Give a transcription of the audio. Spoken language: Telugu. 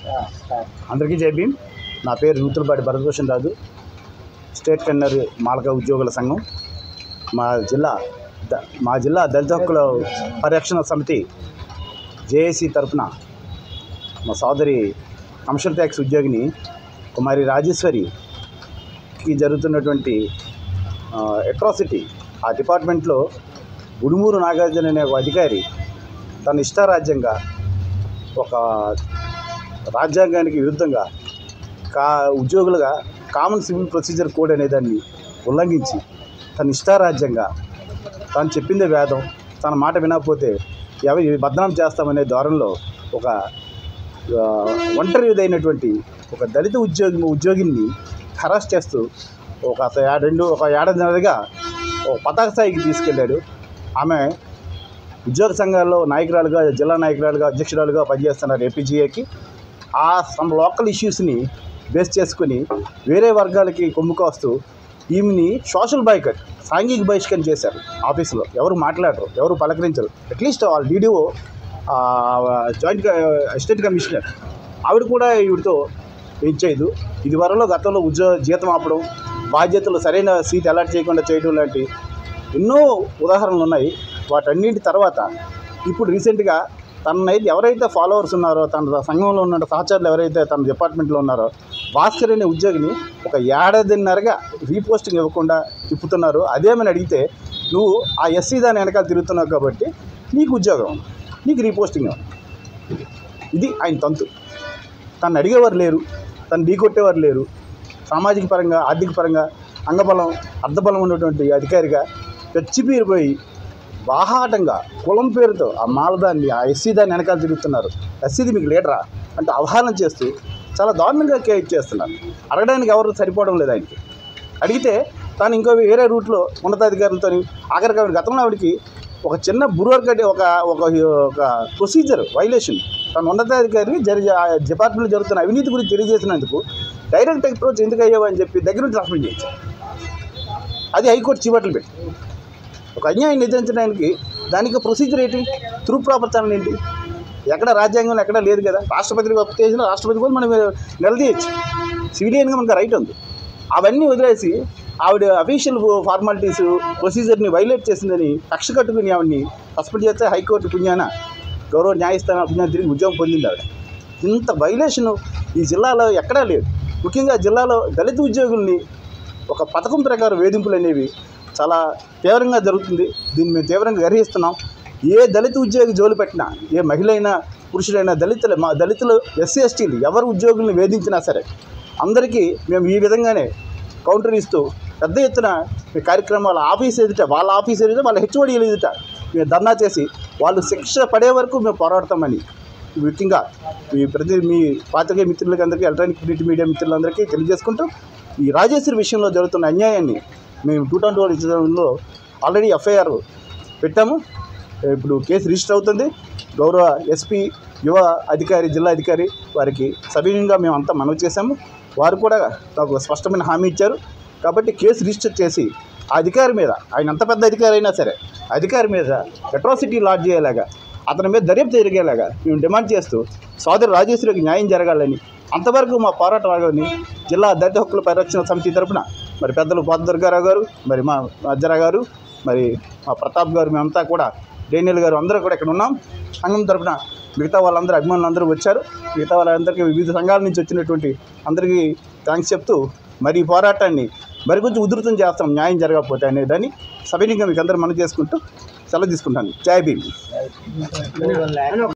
అందరికీ జై భీమ్ నా పేరు నూతులపాటి భరతభూషణ్ రాజు స్టేట్ కన్నర్ మాలక ఉద్యోగుల సంఘం మా జిల్లా ద- మా జిల్లా దళిత హక్కుల పరిరక్షణ సమితి జేఏసీ తరఫున మా సోదరి కమర్షియల్ ట్యాక్స్ ఉద్యోగిని కుమారి రాజేశ్వరికి జరుగుతున్నటువంటి అట్రాసిటీ ఆ డిపార్ట్మెంట్లో గుడుమూరు నాగార్జున అనే ఒక అధికారి తన ఇష్టారాజ్యంగా ఒక రాజ్యాంగానికి విరుద్ధంగా కా ఉద్యోగులుగా కామన్ సివిల్ ప్రొసీజర్ కోడ్ అనే దాన్ని ఉల్లంఘించి తన ఇష్టారాజ్యంగా తాను చెప్పిందే వేదం తన మాట వినకపోతే ఎవరి బదనాం చేస్తామనే ధోరణిలో ఒక ఆ, ఒంటరిదైనటువంటి ఒక దళిత ఉద్యోగి ఉద్యోగిని హరాస్ చేస్తూ ఒక అత- యా- రెండు ఒక ఏడాదిన్నరగా ఒక పతాక స్థాయికి తీసుకెళ్ళాడు ఆమె ఉద్యోగ సంఘాల్లో నాయకురాలుగా జిల్లా నాయకురాలుగా అధ్యక్షురాలుగా పనిచేస్తున్నారు ఏపీజీఏకి ఆ సమ్ లోకల్ ఇష్యూస్ని బేస్ చేసుకుని వేరే వర్గాలకి కొమ్ము కాస్తూ ఈమెని సోషల్ బాయ్కట్ సాంఘిక బహిష్కరణ చేశారు ఆఫీసులో ఎవరు మాట్లాడరు ఎవరు పలకరించరు అట్లీస్ట్ వాళ్ళ డీడీఓ జాయింట్ అసిస్టెంట్ కమిషనర్ ఆవిడ కూడా ఈవిడతో ఏం చేయదు ఇది వరలో గతంలో ఉద్యోగ జీతం ఆపడం బాధ్యతలు సరైన సీట్ అలాట్ చేయకుండా చేయడం లాంటి ఎన్నో ఉదాహరణలు ఉన్నాయి వాటన్నింటి తర్వాత ఇప్పుడు రీసెంట్గా తనైతే ఎవరైతే ఫాలోవర్స్ ఉన్నారో తన సంఘంలో ఉన్న సహచరులు ఎవరైతే తన డిపార్ట్మెంట్లో ఉన్నారో భాస్కర్ అనే ఉద్యోగిని ఒక ఏడాదిన్నరగా రీపోస్టింగ్ ఇవ్వకుండా తిప్పుతున్నారు అదేమని అడిగితే నువ్వు ఆ ఎస్సీ దాని వెనకాల తిరుగుతున్నావు కాబట్టి నీకు ఉద్యోగం నీకు రీపోస్టింగ్ ఇవ్వం. ఇది ఆయన తంతు తను అడిగేవారు లేరు తను ఢీకొట్టేవారు లేరు సామాజిక పరంగా ఆర్థిక పరంగా అంగబలం అర్ధబలం ఉన్నటువంటి అధికారిగా చచ్చిపీరిపోయి బాహాటంగా కులం పేరుతో ఆ మాలదాన్ని ఆ ఎస్సీ దాన్ని వెనకాల తిరుగుతున్నారు ఎస్సీది మీకు లీడరా అంటే అవహేళన చేస్తూ చాలా దారుణంగా కేర్ చేస్తున్నారు అడగడానికి ఎవరు సరిపోవడం లేదు ఆయనకి అడిగితే తాను ఇంకో వేరే రూట్లో ఉన్నతాధికారులతో ఆఖరికి ఆవిడ గతంలో ఆవిడకి ఒక చిన్న బురోర్కట్ ఒక ఒక ఒక ప్రొసీజర్ వైలేషన్ తన ఉన్నతాధికారికి జరి ఆ డిపార్ట్మెంట్లో జరుగుతున్న అవినీతి గురించి తెలియజేసినందుకు డైరెక్ట్ అప్రోచ్ ఎందుకు అయ్యావు అని చెప్పి దగ్గర నుంచి సస్పెండ్ చేయించారు అది హైకోర్టు చీవట్లు పెట్టి ఒక అన్యాయం నిధించడానికి దానికి ప్రొసీజర్ ఏంటి త్రూ ప్రాపర్ ఏంటి ఎక్కడ రాజ్యాంగంలో ఎక్కడ లేదు కదా రాష్ట్రపతికి అప్పు చేసిన రాష్ట్రపతి కూడా మనం నిలదీయచ్చు సివిలియన్గా మనకు రైట్ ఉంది అవన్నీ వదిలేసి ఆవిడ అఫీషియల్ ఫార్మాలిటీస్ ప్రొసీజర్ని వైలేట్ చేసిందని కక్ష కట్టుకుని ఆవిడని సస్పెండ్ చేస్తే హైకోర్టు పుణ్యాన గౌరవ న్యాయస్థానం పుణ్యాన తిరిగి ఉద్యోగం పొందింది ఆవిడ ఇంత వైలేషన్ ఈ జిల్లాలో ఎక్కడా లేదు ముఖ్యంగా జిల్లాలో దళిత ఉద్యోగుల్ని ఒక పథకం ప్రకారం వేధింపులు అనేవి చాలా తీవ్రంగా జరుగుతుంది దీన్ని మేము తీవ్రంగా గ్రహిస్తున్నాం ఏ దళిత ఉద్యోగి జోలు పెట్టినా ఏ మహిళ అయినా పురుషుడైనా దళితులు మా దళితులు ఎస్సీ ఎస్టీలు ఎవరు ఉద్యోగుల్ని వేధించినా సరే అందరికీ మేము ఈ విధంగానే కౌంటర్ ఇస్తూ పెద్ద ఎత్తున ఈ కార్యక్రమాలు ఆఫీస్ ఎదుట వాళ్ళ ఆఫీస్ ఎదుట వాళ్ళ హెచ్ఓడీలు ఎదుట మేము ధర్నా చేసి వాళ్ళు శిక్ష పడే వరకు మేము పోరాడతామని ముఖ్యంగా మీ ప్రతి మీ పాత్రికేయ మిత్రులకి అందరికీ ఎలక్ట్రానిక్ ప్రింట్ మీడియా మిత్రులందరికీ తెలియజేసుకుంటూ ఈ రాజేశ్వరి విషయంలో జరుగుతున్న అన్యాయాన్ని మేము two town too already FIR పెట్టాము ఇప్పుడు కేసు రిజిస్టర్ అవుతుంది గౌరవ ఎస్పీ యువ అధికారి జిల్లా అధికారి వారికి సవినయంగా మేము అంతా మనవి చేశాము వారు కూడా నాకు స్పష్టమైన హామీ ఇచ్చారు కాబట్టి కేసు రిజిస్టర్ చేసి ఆ అధికారి మీద ఆయన ఎంత పెద్ద అధికారి అయినా సరే అధికారి మీద అట్రాసిటీ లాడ్జ్ చేయేలాగా అతని మీద దర్యాప్తు జరిగేలాగా మేము డిమాండ్ చేస్తూ సోదరు రాజేశ్వరికి న్యాయం జరగాలని అంతవరకు మా పోరాటం ఆగని జిల్లా దళిత హక్కుల పరిరక్షణ సమితి తరపున మరి పెద్దలు పోత దుర్గారావు గారు మరి మా అజ్జరా గారు మరి మా ప్రతాప్ గారు మేమంతా కూడా డేనియల్ గారు అందరూ కూడా ఇక్కడ ఉన్నాం సంఘం తరపున మిగతా వాళ్ళందరూ అభిమానులు అందరూ వచ్చారు మిగతా వాళ్ళందరికీ వివిధ సంఘాల నుంచి వచ్చినటువంటి అందరికీ థ్యాంక్స్ చెప్తూ మరి ఈ పోరాటాన్ని మరి కొంచెం ఉధృతం చేస్తాం న్యాయం జరగకపోతే అనే దాన్ని సవినీయంగా మీకు అందరూ మనం చేసుకుంటూ సెలవు తీసుకుంటాను జై భీమ్